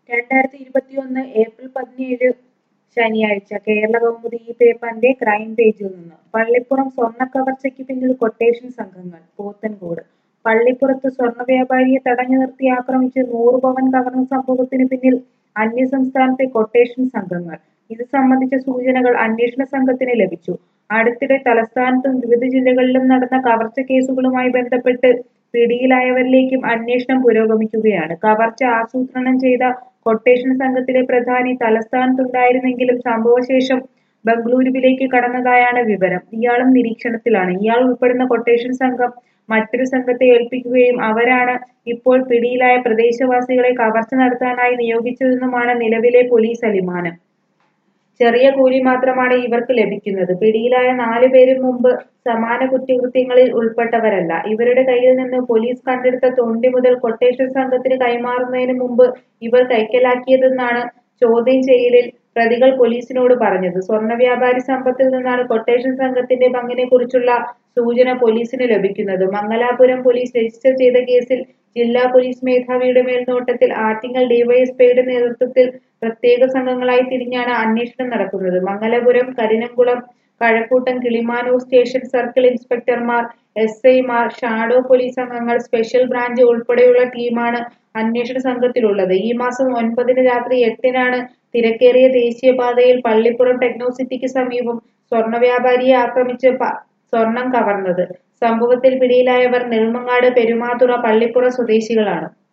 രണ്ടായിരത്തി ഇരുപത്തിയൊന്ന് ഏപ്രിൽ പതിനേഴ് ശനിയാഴ്ച കേരള കൗമുദി ഈ പേപ്പറിന്റെ ക്രൈം പേജിൽ നിന്ന് പള്ളിപ്പുറം സ്വർണ്ണക്കവർച്ചയ്ക്ക് പിന്നിൽ കൊട്ടേഷൻ സംഘങ്ങൾ പോത്തൻകോട് പള്ളിപ്പുറത്ത് സ്വർണ്ണ വ്യാപാരിയെ തടഞ്ഞു നിർത്തി ആക്രമിച്ച് നൂറ് പവൻ കവർന്ന സംഭവത്തിന് പിന്നിൽ അന്യസംസ്ഥാനത്തെ കൊട്ടേഷൻ സംഘങ്ങൾ ഇത് സംബന്ധിച്ച സൂചനകൾ അന്വേഷണ സംഘത്തിന് ലഭിച്ചു അടുത്തിടെ തലസ്ഥാനത്തും വിവിധ ജില്ലകളിലും നടന്ന കവർച്ച കേസുകളുമായി ബന്ധപ്പെട്ട് പിടിയിലായവരിലേക്കും അന്വേഷണം പുരോഗമിക്കുകയാണ് കവർച്ച ആസൂത്രണം ചെയ്ത കൊട്ടേഷൻ സംഘത്തിലെ പ്രധാനി തലസ്ഥാനത്തുണ്ടായിരുന്നെങ്കിലും സംഭവശേഷം ബംഗളൂരുവിലേക്ക് കടന്നതായാണ് വിവരം ഇയാളും നിരീക്ഷണത്തിലാണ് ഇയാൾ ഉൾപ്പെടുന്ന കൊട്ടേഷൻ സംഘം മറ്റൊരു സംഘത്തെ ഏൽപ്പിക്കുകയും അവരാണ് ഇപ്പോൾ പിടിയിലായ പ്രദേശവാസികളെ കവർച്ച നടത്താനായി നിയോഗിച്ചതെന്നുമാണ് നിലവിലെ പോലീസ് അനുമാനം ചെറിയ കൂലി മാത്രമാണ് ഇവർക്ക് ലഭിക്കുന്നത് പിടിയിലായ നാലു പേരും മുമ്പ് സമാന കുറ്റകൃത്യങ്ങളിൽ ഉൾപ്പെട്ടവരല്ല ഇവരുടെ കയ്യിൽ നിന്ന് പോലീസ് കണ്ടെടുത്ത തൊണ്ടി മുതൽ കൊട്ടേഷൻ സംഘത്തിന് കൈമാറുന്നതിന് മുമ്പ് ഇവർ കൈക്കലാക്കിയതെന്നാണ് ചോദ്യം ചെയ്യലിൽ പ്രതികൾ പോലീസിനോട് പറഞ്ഞത് സ്വർണ്ണ വ്യാപാരി സമ്പത്തിൽ നിന്നാണ് കൊട്ടേഷൻ സംഘത്തിന്റെ പങ്കിനെ കുറിച്ചുള്ള സൂചന പോലീസിന് ലഭിക്കുന്നത് മംഗലാപുരം പോലീസ് രജിസ്റ്റർ ചെയ്ത കേസിൽ ജില്ലാ പോലീസ് മേധാവിയുടെ മേൽനോട്ടത്തിൽ ആറ്റിങ്ങൽ ഡിവൈഎസ്പിയുടെ നേതൃത്വത്തിൽ പ്രത്യേക സംഘങ്ങളായി തിരിഞ്ഞാണ് അന്വേഷണം നടക്കുന്നത് മംഗലപുരം കരിനംകുളം കഴക്കൂട്ടം കിളിമാനൂർ സ്റ്റേഷൻ സർക്കിൾ ഇൻസ്പെക്ടർമാർ എസ് ഐമാർ ഷാഡോ പോലീസ് അംഗങ്ങൾ സ്പെഷ്യൽ ബ്രാഞ്ച് ഉൾപ്പെടെയുള്ള ടീമാണ് അന്വേഷണ സംഘത്തിലുള്ളത് ഈ മാസം ഒൻപതിന് രാത്രി എട്ടിനാണ് തിരക്കേറിയ ദേശീയപാതയിൽ പള്ളിപ്പുറം ടെക്നോസിറ്റിക്ക് സമീപം സ്വർണ്ണ വ്യാപാരിയെ ആക്രമിച്ച് പ- സ്വർണം കവർന്നത് സംഭവത്തിൽ പിടിയിലായവർ നെടുമങ്ങാട് പെരുമാതുറ പള്ളിപ്പുറ സ്വദേശികളാണ്